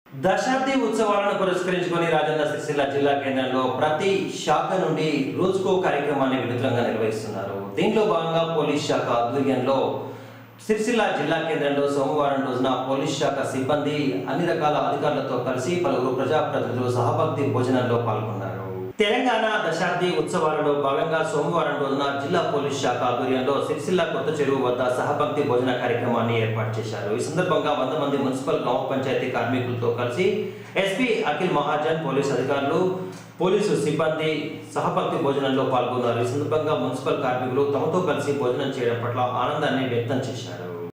దశాబ్ది ఉత్సవాలను పురస్కరించుకొని రాజన్న సిరిసిల్ల జిల్లా కేంద్రంలో ప్రతి శాఖ నుండి రోజుకో కార్యక్రమాన్ని వినూత్నంగా నిర్వహిస్తున్నారు దీంట్లో భాగంగా పోలీస్ శాఖ ఆధ్వర్యంలో సిరిసిల్ల జిల్లా కేంద్రంలో సోమవారం రోజున పోలీస్ శాఖ సిబ్బంది అన్ని రకాల అధికారులతో కలిసి పలువురు ప్రజాప్రతినిధులు సహభక్తి భోజనంలో పాల్గొన్నారు తెలంగాణ దశాబ్ది ఉత్సవాలలో భాగంగా సోమవారం రోజున జిల్లా పోలీస్ శాఖ ఆధ్వర్యంలో సిరిసిల్ల కొత్త చెరువు వద్ద సహభక్తి భోజన కార్యక్రమాన్ని ఏర్పాటు చేశారు ఈ సందర్భంగా వంద మంది మున్సిపల్ గ్రామ పంచాయతీ కార్మికులతో కలిసి ఎస్పీ అఖిల్ మహాజన్ పోలీస్ అధికారులు పోలీసు సిబ్బంది సహపంక్తి భోజనంలో పాల్గొన్నారు ఈ సందర్భంగా మున్సిపల్ కార్మికులు తమతో కలిసి భోజనం చేయడం పట్ల ఆనందాన్ని వ్యక్తం చేశారు